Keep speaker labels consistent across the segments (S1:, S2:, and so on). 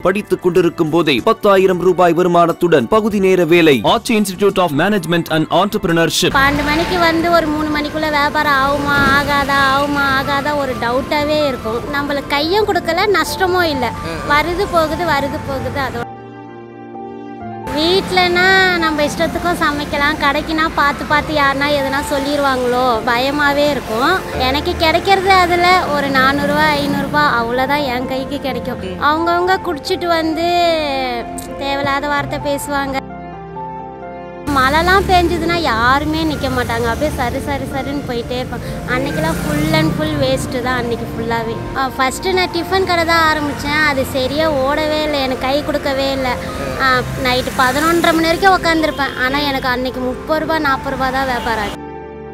S1: படித்துக் கொண்டிருக்கும் போதே பத்தாயிரம் ரூபாய் வருமானத்துடன் பகுதி நேர வேலை ஆட்சி institute of management and entrepreneurship
S2: பன்னெண்டு மணிக்கு வந்து ஒரு மூணு மணிக்குள்ளே வியாபாரம் ஆகுமா ஆகாதா ஆகுமா ஆகாதா ஒரு டவுட்டாகவே இருக்கும் நம்மளுக்கு கையும் கொடுக்கல நஷ்டமும் இல்லை வருது போகுது வருது போகுது அதோட வீட்டிலனா நம்ம இஷ்டத்துக்கும் சமைக்கலாம் கடைக்குனா பார்த்து பார்த்து யாருனா எதுனா சொல்லிடுவாங்களோ பயமாகவே இருக்கும் எனக்கு கிடைக்கிறது அதில் ஒரு நானூறுரூவா ஐநூறுரூபா அவ்வளோதான் என் கைக்கு கிடைக்கும் அவங்கவுங்க குடிச்சிட்டு வந்து தேவையில்லாத வார்த்தை பேசுவாங்க மழைலாம் பெஞ்சதுன்னா யாருமே நிற்க மாட்டாங்க அப்படியே சரி சரி சரின்னு போயிட்டே இருப்பாங்க அன்னைக்கெல்லாம் ஃபுல் அண்ட் ஃபுல் வேஸ்ட்டு தான் அன்னைக்கு ஃபுல்லாகவே ஃபஸ்ட்டு நான் டிஃபன் கடை தான் ஆரம்பித்தேன் அது சரியாக ஓடவே இல்லை எனக்கு கை கொடுக்கவே இல்லை நைட்டு பதினொன்றரை மணி வரைக்கும் உட்காந்துருப்பேன் ஆனால் எனக்கு அன்னைக்கு முப்பது ரூபா நாற்பது ரூபா தான் வியாபாரம் ஆச்சு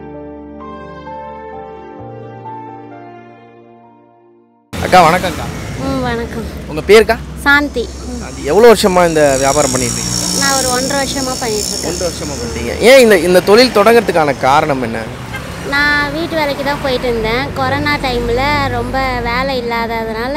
S3: அக்கா வணக்கம்க்கா
S2: ம் வணக்கம்
S3: உங்கள் பேருக்கா
S2: சாந்தி ம்.
S3: அது எவ்வளோ வருஷமா இந்த வியாபாரம் பண்ணிட்டு இருக்கீங்க
S2: நான் ஒரு ஒன்றரை வருஷமாக பண்ணிகிட்ருக்கேன்
S3: ரெண்டு வருஷமா பண்ணிட்டீங்க ஏன் இந்த இந்த தொழில் தொடங்குறதுக்கான காரணம் என்ன
S2: நான் வீட்டு வேலைக்கு தான் போயிட்டு இருந்தேன் கொரோனா டைமில் ரொம்ப வேலை இல்லாததுனால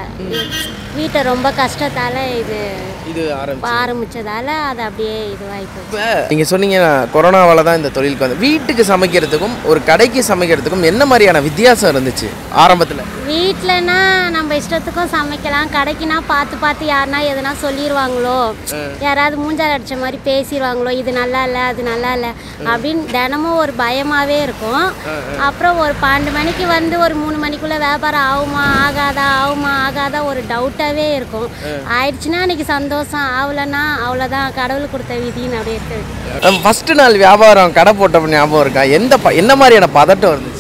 S2: வீட்டை ரொம்ப கஷ்டத்தால் இது
S3: இது ஆரம்பிச்சு
S2: ஆரம்பித்ததால் அது அப்படியே இதுவாகிப்போச்சு
S3: இப்போ நீங்கள் சொன்னீங்க கொரோனாவால் தான் இந்த தொழிலுக்கு வந்து வீட்டுக்கு சமைக்கிறதுக்கும் ஒரு கடைக்கு சமைக்கிறதுக்கும் என்ன மாதிரியான வித்தியாசம் இருந்துச்சு ஆரம்பத்தில்
S2: வீட்டிலனா நம்ம இஷ்டத்துக்கும் சமைக்கலாம் கடைக்குனா பார்த்து பார்த்து யாருனா எதுனா சொல்லிடுவாங்களோ யாராவது மூஞ்சால் அடிச்ச மாதிரி பேசிடுவாங்களோ இது நல்லா இல்லை அது நல்லா இல்லை அப்படின்னு தினமும் ஒரு பயமாகவே இருக்கும் அப்புறம் ஒரு பன்னெண்டு மணிக்கு வந்து ஒரு மூணு மணிக்குள்ளே வியாபாரம் ஆகுமா ஆகாதா ஆகுமா ஆகாதா ஒரு டவுட்டாகவே இருக்கும் ஆயிடுச்சுன்னா அன்றைக்கி சந்தோஷம் ஆகலைன்னா அவ்வளோதான் கடவுள் கொடுத்த விதின்னு அப்படியே இருக்கு
S3: ஃபஸ்ட்டு நாள் வியாபாரம் கடை போட்ட ஞாபகம் இருக்கா எந்த ப என்ன மாதிரியான பதட்டம் இருந்துச்சு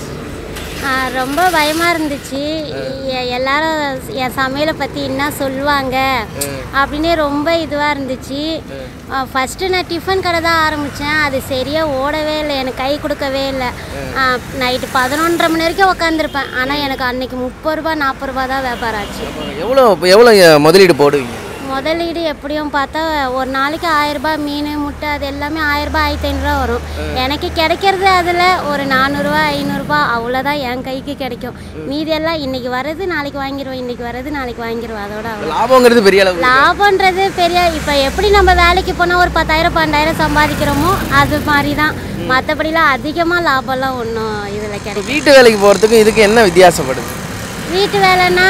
S2: ஆ, ரொம்ப பயமாக இருந்துச்சு எ- எல்லாரும் என் சமையலை பற்றி என்ன சொல்லுவாங்க அப்படின்னு ரொம்ப இதுவாக இருந்துச்சு ஃபஸ்ட்டு நான் டிஃபன் கடை தான் ஆரம்பித்தேன் அது சரியாக ஓடவே இல்லை எனக்கு கை கொடுக்கவே இல்லை நைட்டு பதினொன்றரை மணி வரைக்கும் உட்காந்துருப்பேன் ஆனால் எனக்கு அன்னைக்கு முப்பது ரூபா நாற்பது ரூபா தான் வியாபாரம் ஆச்சு
S3: எவ்வளோ எவ்வளோ முதலீடு போடுவீங்க
S2: முதலீடு எப்படியும் பார்த்தா ஒரு நாளைக்கு ஆயிரரூபா மீன் முட்டை அது எல்லாமே ஆயிரரூபா ஆயிரத்தி ஐநூறுரூவா வரும் எனக்கு கிடைக்கிறது அதில் ஒரு நானூறுரூவா ஐநூறுரூபா அவ்வளோதான் என் கைக்கு கிடைக்கும் மீதி எல்லாம் இன்னைக்கு வர்றது நாளைக்கு வாங்கிடுவோம் இன்னைக்கு வர்றது நாளைக்கு வாங்கிடுவோம் அதோட அவ்வளோ
S3: லாபங்கிறது பெரிய அளவு
S2: லாபன்றது பெரிய இப்போ எப்படி நம்ம வேலைக்கு போனால் ஒரு பத்தாயிரம் பன்னெண்டாயிரம் சம்பாதிக்கிறோமோ அது மாதிரி தான் மற்றபடிலாம் அதிகமாக லாபம்லாம் ஒன்றும் இதில் கிடைக்கும்
S3: வீட்டு வேலைக்கு போகிறதுக்கும் இதுக்கு என்ன வித்தியாசப்படுது
S2: வீட்டு வேலைன்னா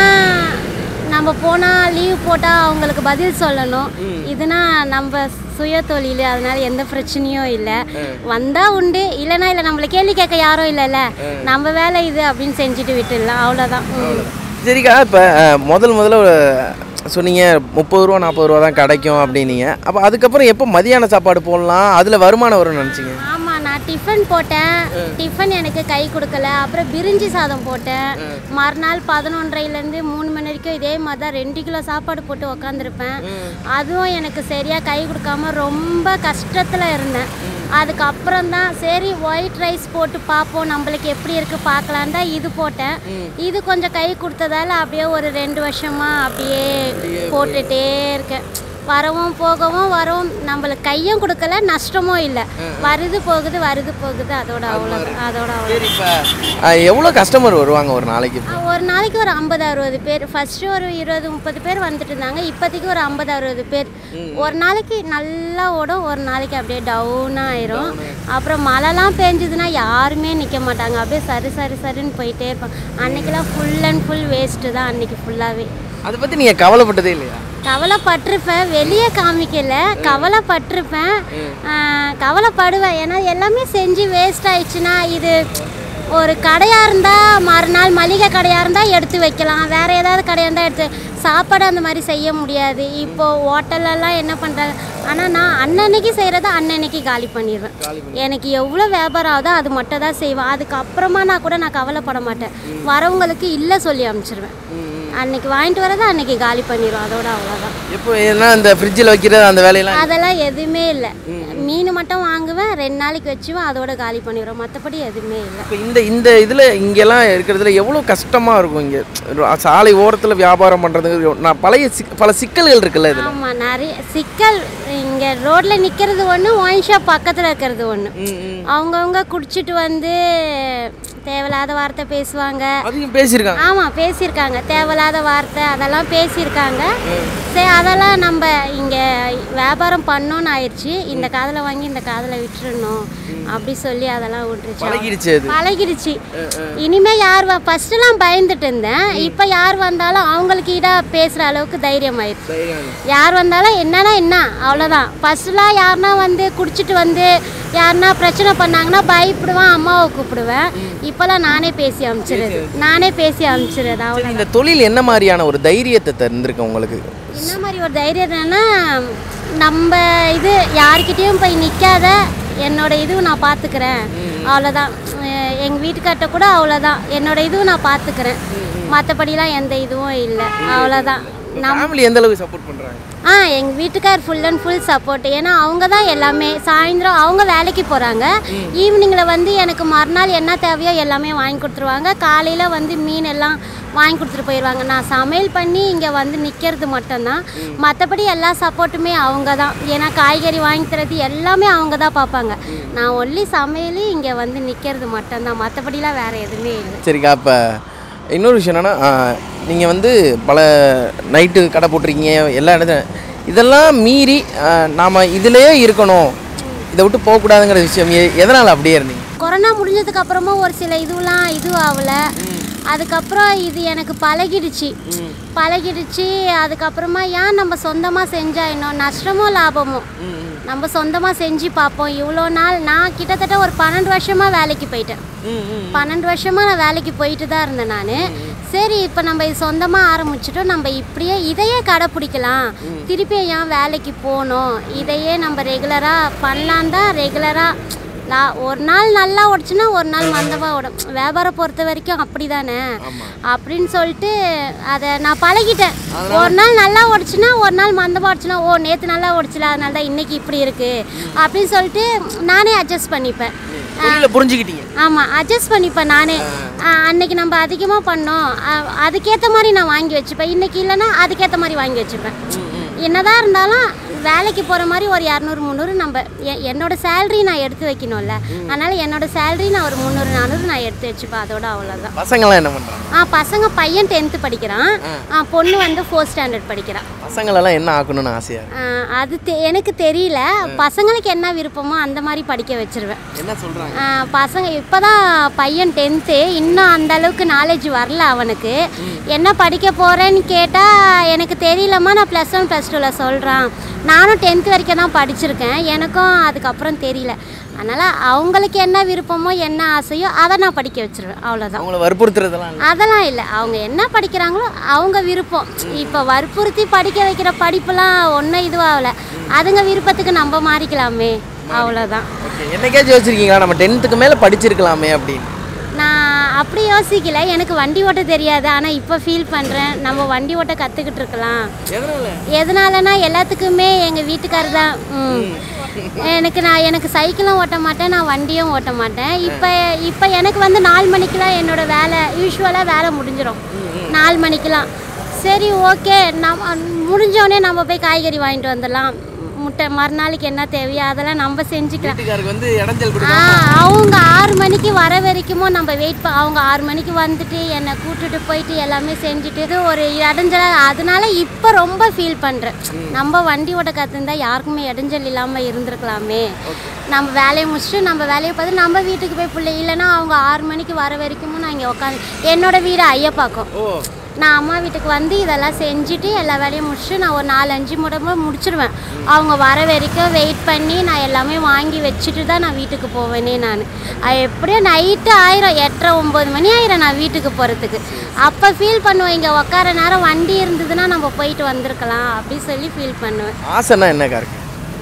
S2: நம்ம போனால் லீவ் போட்டால் அவங்களுக்கு பதில் சொல்லணும் இதுனா நம்ம சுய தொழில் அதனால எந்த பிரச்சனையும் இல்லை வந்தால் உண்டு இல்லைன்னா இல்லை நம்மளை கேள்வி கேட்க யாரும் இல்லைல்ல நம்ம வேலை இது அப்படின்னு செஞ்சுட்டு விட்டுடலாம் அவ்வளோதான் ம்.
S3: சரிக்கா இப்போ முதல் முதல்ல ஒரு சொன்னீங்க முப்பது ரூபா நாற்பது ரூபா தான் கிடைக்கும் அப்படின்னீங்க அப்போ அதுக்கப்புறம் எப்போ மதியான சாப்பாடு போடலாம் அதில் வருமானம் வரும்னு நினச்சிங்க
S2: ஆமாம் நான் டிஃபன் போட்டேன் டிஃபன் எனக்கு கை கொடுக்கல அப்புறம் பிரிஞ்சி சாதம் போட்டேன் மறுநாள் பதினொன்றரைலேருந்து மூணு மணி வரைக்கும் இதே மாதிரி தான் ரெண்டு கிலோ சாப்பாடு போட்டு உக்காந்துருப்பேன் அதுவும் எனக்கு சரியாக கை கொடுக்காம ரொம்ப கஷ்டத்தில் இருந்தேன் அதுக்கப்புறம் தான் சரி ஒயிட் ரைஸ் போட்டு பார்ப்போம் நம்மளுக்கு எப்படி இருக்குது பார்க்கலான் தான் இது போட்டேன் இது கொஞ்சம் கை கொடுத்ததால அப்படியே ஒரு ரெண்டு வருஷமாக அப்படியே போட்டுட்டே இருக்கேன் வரவும் போகவும் வரவும் நம்மளுக்கு கையும் கொடுக்கல நஷ்டமும் இல்லை வருது போகுது வருது போகுது அதோட அவ்வளோ அதோட அவ்வளோ
S3: சரி இப்போ எவ்வளோ கஸ்டமர் வருவாங்க ஒரு நாளைக்கு
S2: ஒரு நாளைக்கு ஒரு ஐம்பது அறுபது பேர் ஃபர்ஸ்ட்டு ஒரு இருபது முப்பது பேர் வந்துட்டு இருந்தாங்க இப்போதைக்கு ஒரு ஐம்பது அறுபது பேர் ஒரு நாளைக்கு நல்லா ஓடும் ஒரு நாளைக்கு அப்படியே டவுனாக ஆயிரும் அப்புறம் மழைலாம் பெஞ்சதுன்னா யாருமே நிற்க மாட்டாங்க அப்படியே சரி சரி சரின்னு போயிட்டே இருப்பாங்க அன்னைக்கெல்லாம் ஃபுல் அண்ட் ஃபுல் வேஸ்ட்டு தான் அன்னைக்கு ஃபுல்லாகவே
S3: அதை பற்றி நீங்கள் கவலைப்பட்டதே இல்லையா
S2: கவலைப்பட்டிருப்பேன் வெளியே காமிக்கல கவலைப்பட்டிருப்பேன் ஆஹ் கவலைப்படுவேன் ஏன்னா எல்லாமே செஞ்சு வேஸ்ட் ஆயிடுச்சுன்னா இது ஒரு கடையாக இருந்தால் மறுநாள் மளிகை கடையாக இருந்தால் எடுத்து வைக்கலாம் வேறு ஏதாவது கடையாக இருந்தால் எடுத்து சாப்பாடு அந்த மாதிரி செய்ய முடியாது இப்போது ஹோட்டல்லலாம் என்ன பண்ணுறாங்க ஆனால் நான் அன்னன்னைக்கு செய்கிறத அன்னன்னைக்கு காலி பண்ணிடுவேன் எனக்கு எவ்வளோ வியாபாரம் ஆகுதோ அது மட்டும் தான் செய்வேன் அதுக்கப்புறமா நான் கூட நான் கவலைப்பட மாட்டேன் வரவங்களுக்கு இல்லை சொல்லி அனுப்பிச்சிடுவேன் அன்னைக்கு வாங்கிட்டு வரதை அன்னைக்கு காலி பண்ணிடுவோம் அதோட அவ்வளோதான்
S3: இப்போ என்ன இந்த ஃப்ரிட்ஜில் வைக்கிறது அந்த வேலையெல்லாம்
S2: அதெல்லாம் எதுவுமே இல்லை மீன் மட்டும் வாங்குவேன் ரெண்டு நாளைக்கு வச்சுவேன் அதோட காலி பண்ணிடுவேன் மற்றபடி எதுவுமே இல்லை
S3: இப்போ இந்த இந்த இதில் இங்கெல்லாம் இருக்கிறதுல எவ்வளோ கஷ்டமாக இருக்கும் இங்கே சாலை ஓரத்தில் வியாபாரம் பண்ணுறதுக்கு நான் பழைய சிக் பல சிக்கல்கள் இருக்குல்ல இதில்
S2: ஆமாம் நிறைய சிக்கல் இங்கே ரோட்டில் நிற்கிறது ஒன்று ஒயின் ஷாப் பக்கத்தில் இருக்கிறது ஒன்று அவங்கவுங்க குடிச்சிட்டு வந்து தேவையில்லாத வார்த்தை பேசுவாங்க
S3: அதையும் பேசியிருக்காங்க
S2: ஆமாம் பேசியிருக்காங்க தேவையில்லாத வார்த்தை அதெல்லாம் பேசியிருக்காங்க சரி அதெல்லாம் நம்ம இங்கே வியாபாரம் பண்ணோன்னு ஆயிடுச்சு இந்த காதில் வாங்கி இந்த காதில் விட்டுறணும் அப்படி சொல்லி அதெல்லாம் விட்டுருச்சு
S3: பழகிடுச்சு அது
S2: பழகிடுச்சு இனிமே யார் வா ஃபர்ஸ்ட்லாம் பயந்துட்டு இருந்தேன் இப்போ யார் வந்தாலும் அவங்களுக்கு ஈடாக பேசுகிற அளவுக்கு தைரியம் ஆயிடுச்சு யார் வந்தாலும் என்னன்னா என்ன அவ்வளோதான் ஃபர்ஸ்ட்லாம் யாருன்னா வந்து குடிச்சிட்டு வந்து யாருன்னா பிரச்சனை பண்ணாங்கன்னா பயப்படுவேன் அம்மாவை கூப்பிடுவேன் இப்போலாம் நானே பேசி அனுப்பிச்சிடுறது நானே பேசி அனுப்பிச்சிடுறது அவ்வளோ
S3: சரி, இந்த தொழில் என்ன மாதிரியான ஒரு தைரியத்தை தந்திருக்கு உங்களுக்கு
S2: என்ன மாதிரி ஒரு தைரியம்னா நம்ம இது யார்கிட்டயும் போய் நிற்காத என்னோட இதுவும் நான் பார்த்துக்கிறேன் அவ்வளோதான் எங்கள் வீட்டுக்கார்ட்ட கூட அவ்வளோதான் என்னோட இதுவும் நான் பார்த்துக்கிறேன் மற்றபடிலாம் எந்த இதுவும் இல்லை அவ்வளோதான் நம்
S3: ஃபேமிலி எந்த அளவுக்கு சப்போர்ட் பண்றாங்க
S2: ஆ எங்கள் வீட்டுக்கார் ஃபுல் அண்ட் ஃபுல் சப்போர்ட் ஏன்னா அவங்க தான் எல்லாமே சாயந்தரம் அவங்க வேலைக்கு போகிறாங்க ஈவினிங்கில் வந்து எனக்கு மறுநாள் என்ன தேவையோ எல்லாமே வாங்கி கொடுத்துருவாங்க காலையில் வந்து மீன் எல்லாம் வாங்கி கொடுத்துட்டு போயிடுவாங்க நான் சமையல் பண்ணி இங்கே வந்து நிற்கிறது மட்டும்தான் மற்றபடி எல்லா சப்போர்ட்டுமே அவங்க தான் ஏன்னா காய்கறி வாங்கி தரது எல்லாமே அவங்க தான் பார்ப்பாங்க நான் ஒன்லி சமையல் இங்கே வந்து நிற்கிறது மட்டும்தான் மற்றபடிலாம் வேறு எதுவுமே இல்லை
S3: சரிக்கா இப்போ இன்னொரு விஷயம் என்னன்னா நீங்கள் வந்து பல நைட்டு கடை போட்டிருக்கீங்க எல்லா இடத்துல இதெல்லாம் மீறி நாம் இதிலேயே இருக்கணும் இதை விட்டு போகக்கூடாதுங்கிற விஷயம் எ- எதனால் அப்படியே இருந்தீங்க
S2: கொரோனா முடிஞ்சதுக்கு அப்புறமா ஒரு சில இதுவெல்லாம் இது ஆகல அதுக்கப்புறம் இது எனக்கு பழகிடுச்சு பழகிடுச்சு அதுக்கப்புறமா ஏன் நம்ம சொந்தமாக செஞ்சா இன்னும் நஷ்டமோ லாபமோ நம்ம சொந்தமாக செஞ்சு பார்ப்போம் இவ்வளோ நாள் நான் கிட்டத்தட்ட ஒரு பன்னெண்டு வருஷமாக வேலைக்கு போயிட்டேன் பன்னெண்டு வருஷமாக நான் வேலைக்கு போயிட்டு தான் இருந்தேன் நான் சரி இப்போ நம்ம இது சொந்தமாக ஆரம்பிச்சிட்டோம் நம்ம இப்படியே இதையே கடைப்பிடிக்கலாம் திருப்பி ஏன் வேலைக்கு போகணும் இதையே நம்ம ரெகுலராக பண்ணலான் தான் ரெகுலராக லா ஒரு நாள் நல்லா ஓடுச்சுன்னா ஒரு நாள் மந்தமாக ஓடும் வியாபாரம் பொறுத்த வரைக்கும் அப்படி தானே அப்படின்னு சொல்லிட்டு அதை நான் பழகிட்டேன் ஒரு நாள் நல்லா ஓடுச்சுன்னா ஒரு நாள் மந்தமாக ஓடுச்சுன்னா ஓ நேற்று நல்லா ஓடிச்சுல அதனால தான் இன்னைக்கு இப்படி இருக்குது அப்படின்னு சொல்லிட்டு நானே அட்ஜஸ்ட் பண்ணிப்பேன்
S3: தொழிலை புரிஞ்சுக்கிட்டீங்க
S2: ஆமாம் அட்ஜஸ்ட் பண்ணிப்பேன் நானே ஆ, அன்னைக்கு நம்ம அதிகமாக பண்ணோம் ஆ, அதுக்கேற்ற மாதிரி நான் வாங்கி வச்சுப்பேன் இன்னைக்கு இல்லைன்னா அதுக்கேற்ற மாதிரி வாங்கி வச்சுப்பேன் என்னதான் இருந்தாலும் வேலைக்கு போகிற மாதிரி ஒரு இரநூறு முந்நூறு நம்ம எ- என்னோட சேலரி நான் எடுத்து வைக்கணும்ல அதனால் என்னோட சேலரி நான் ஒரு முந்நூறு நானூறு நான் எடுத்து வச்சுப்பேன் அதோட அவ்வளோதான்
S3: பசங்களாம் என்ன பண்ணுறாங்க
S2: ஆ பசங்க பையன் டென்த்து படிக்கிறான் ஆ, பொண்ணு வந்து ஃபோர்த் ஸ்டாண்டர்ட் படிக்கிறான்
S3: பசங்களெல்லாம் என்ன ஆக்கணும்னு ஆசையாக இருக்கு
S2: ஆ, அது தெ எனக்கு தெரியல பசங்களுக்கு என்ன விருப்பமோ அந்த மாதிரி படிக்க வச்சிருவேன்
S3: என்ன சொல்கிறாங்க
S2: ஆ, பசங்க இப்போதான் பையன் டென்த்து இன்னும் அந்த அளவுக்கு நாலேஜ் வரல அவனுக்கு என்ன படிக்க போகிறேன்னு கேட்டால் எனக்கு தெரியலம்மா நான் ப்ளஸ் ஒன் ப்ளஸ் டூவில் சொல்கிறான் நானும் டென்த் வரைக்கும் தான் படிச்சிருக்கேன் எனக்கும் அதுக்கப்புறம் தெரியல அதனால் அவங்களுக்கு என்ன விருப்பமோ என்ன ஆசையோ அதை நான் படிக்க வச்சிருவேன் அவ்வளோதான்
S3: அவங்கள வற்புறுத்துறதெல்லாம் இல்ல.
S2: அதெல்லாம் இல்லை அவங்க என்ன படிக்கிறாங்களோ அவங்க விருப்பம் இப்போ வற்புறுத்தி படிக்க வைக்கிற படிப்புலாம் ஒன்றும் இதுவாகல அதுங்க விருப்பத்துக்கு நம்ம மாறிக்கலாமே அவ்வளோதான்
S3: ஓகே என்னைக்காச்சும் யோசிச்சிருக்கீங்களா நம்ம டென்த்துக்கு மேலே படிச்சிருக்கலாமே அப்படின்னு
S2: நான் அப்படி யோசிக்கல எனக்கு வண்டி ஓட்ட தெரியாது ஆனால் இப்போ ஃபீல் பண்ணுறேன் நம்ம வண்டி ஓட்ட கற்றுக்கிட்டு இருக்கலாம்
S3: எதனால
S2: எதனாலனா எல்லாத்துக்குமே எங்கள் வீட்டுக்காரர் தான் ம். எனக்கு நான் எனக்கு சைக்கிளும் ஓட்ட மாட்டேன் நான் வண்டியும் ஓட்ட மாட்டேன் இப்போ இப்போ எனக்கு வந்து நாலு மணிக்கெலாம் என்னோட வேலை யூஸ்வலாக வேலை முடிஞ்சிடும் நாலு மணிக்கெலாம் சரி ஓகே நம்ம முடிஞ்சோடனே நம்ம போய் காய்கறி வாங்கிட்டு வந்துடலாம் முட்டை மறுநாளைக்கு என்ன தேவையோ அதெல்லாம் நம்ம செஞ்சுக்கலாம்
S3: வீட்டுக்காருக்கு வந்து இடைஞ்சல்
S2: ஆ
S3: கொடுக்காம
S2: அவங்க ஆறு மணிக்கு வர வரைக்குமோ நம்ம வெயிட் ப அவங்க ஆறு மணிக்கு வந்துட்டு என்னை கூட்டிட்டு போயிட்டு எல்லாமே செஞ்சுட்டு இது ஒரு இடைஞ்சல அதனால இப்போ ரொம்ப ஃபீல் பண்ணுறேன் நம்ம வண்டி ஓட்ட கற்றுருந்தா யாருக்குமே இடைஞ்சல் இல்லாமல் இருந்திருக்கலாமே நம்ம வேலையை முடிச்சுட்டு நம்ம வேலையை பார்த்து நம்ம வீட்டுக்கு போய் பிள்ளை இல்லைன்னா அவங்க ஆறு மணிக்கு வர வரைக்கும் நான் இங்கே உட்காந்து என்னோட வீடு ஐயப்பாக்கம்
S3: ஓ
S2: நான் அம்மா வீட்டுக்கு வந்து இதெல்லாம் செஞ்சுட்டு எல்லா வேலையும் முடிச்சுட்டு நான் ஒரு நாலு அஞ்சு முடம்பு முடிச்சிடுவேன் அவங்க வர வரைக்கும் வெயிட் பண்ணி நான் எல்லாமே வாங்கி வச்சுட்டு தான் நான் வீட்டுக்கு போவேனே நான் எப்படியோ நைட்டு ஆயிரம் எட்டரை ஒம்பது மணி ஆயிரம் நான் வீட்டுக்கு போகிறதுக்கு அப்போ ஃபீல் பண்ணுவேன் இங்கே உட்கார நேரம் வண்டி இருந்ததுன்னா நம்ம போயிட்டு வந்திருக்கலாம் அப்படி சொல்லி ஃபீல் பண்ணுவேன்
S3: ஆசைன்னா என்னக்கா இருக்கு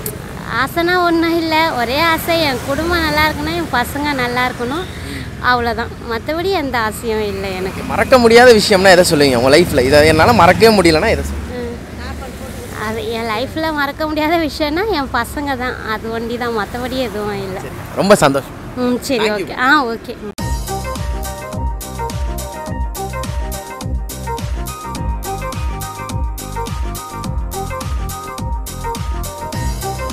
S2: ஆசைனா ஒன்றும் இல்லை ஒரே ஆசை என் குடும்பம் நல்லா இருக்கணும் என் பசங்க நல்லா இருக்கணும் அவ்வளோதான் மற்றபடி எந்த ஆசையும் இல்லை எனக்கு
S3: மறக்க முடியாத விஷயம்னா எதை சொல்லுவீங்க உங்கள் லைஃப்பில் இதை என்னால் மறக்கவே முடியலன்னா எதை சொல்லுவீங்க
S2: அது என் லைஃப்பில் மறக்க முடியாத விஷயம்னா என் பசங்க தான் அது ஒண்டி தான் மற்றபடி எதுவும் இல்லை
S3: ரொம்ப சந்தோஷம்
S2: ம் சரி ஓகே ஆ ஓகே